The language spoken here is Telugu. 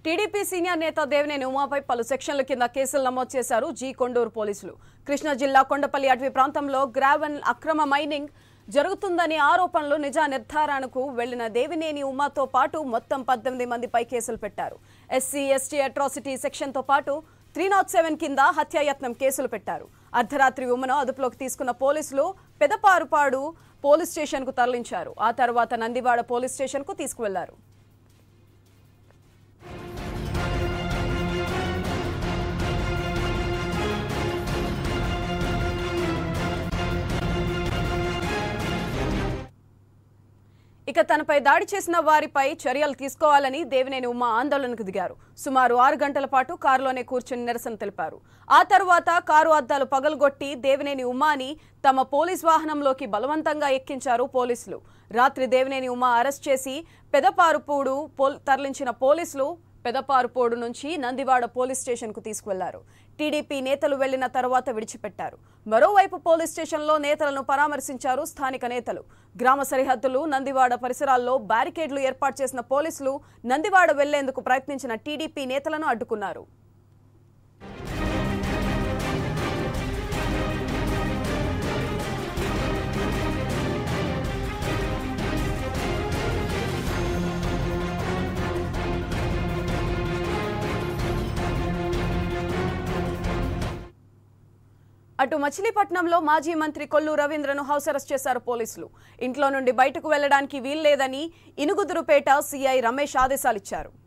టీడీపీ సీనియర్ నేత దేవినేని ఉమాపై పలు సెక్షన్ల కింద కేసులు నమోదు చేశారు జీ కొండూరు పోలీసులు కృష్ణా జిల్లా కొండపల్లి అటవీ ప్రాంతంలో గ్రావెన్ అక్రమ మైనింగ్ జరుగుతుందని ఆరోపణలు నిజ నిర్ధారణకు వెళ్లిన దేవినేని ఉమాతో పాటు మొత్తం పద్దెనిమిది మందిపై కేసులు పెట్టారు ఎస్సీ ఎస్టీ అట్రాసిటీ సెక్షన్తో పాటు త్రీ నాట్ సెవెన్ కింద హత్యాయత్నం కేసులు పెట్టారు అర్ధరాత్రి ఉమను అదుపులోకి తీసుకున్న పోలీసులు పెదపారుపాడు పోలీస్ స్టేషన్కు తరలించారు ఆ తర్వాత నందివాడ పోలీస్ స్టేషన్కు తీసుకువెళ్లారు ఇక తనపై దాడి చేసిన వారిపై చర్యలు తీసుకోవాలని దేవినేని ఉమ్మ ఆందోళనకు దిగారు సుమారు ఆరు గంటల పాటు కారులోనే కూర్చుని నిరసన తెలిపారు ఆ తర్వాత కారు అద్దాలు పగలగొట్టి దేవినేని ఉమ్మాని తమ పోలీస్ వాహనంలోకి బలవంతంగా ఎక్కించారు పోలీసులు రాత్రి దేవినేని ఉమ్మ అరెస్ట్ చేసి పెదపారుపూడు పోల్ తరలించిన పోలీసులు పెదపారుపోడు నుంచి నందివాడ పోలీస్ స్టేషన్కు తీసుకువెళ్లారు టీడీపీ నేతలు వెళ్లిన తర్వాత విడిచిపెట్టారు మరోవైపు పోలీస్ స్టేషన్లో నేతలను పరామర్శించారు స్థానిక నేతలు గ్రామ సరిహద్దులు నందివాడ పరిసరాల్లో బ్యారికేడ్లు ఏర్పాటు చేసిన పోలీసులు నందివాడ వెళ్లేందుకు ప్రయత్నించిన టీడీపీ నేతలను అడ్డుకున్నారు అటు మచిలీపట్నంలో మాజీ మంత్రి కొల్లు రవీంద్రను హౌస్ అరెస్ట్ చేశారు పోలీసులు ఇంట్లో నుండి బయటకు వెళ్లడానికి వీల్లేదని ఇనుగుదురుపేట సీఐ రమేష్ ఆదేశాలిచ్చారు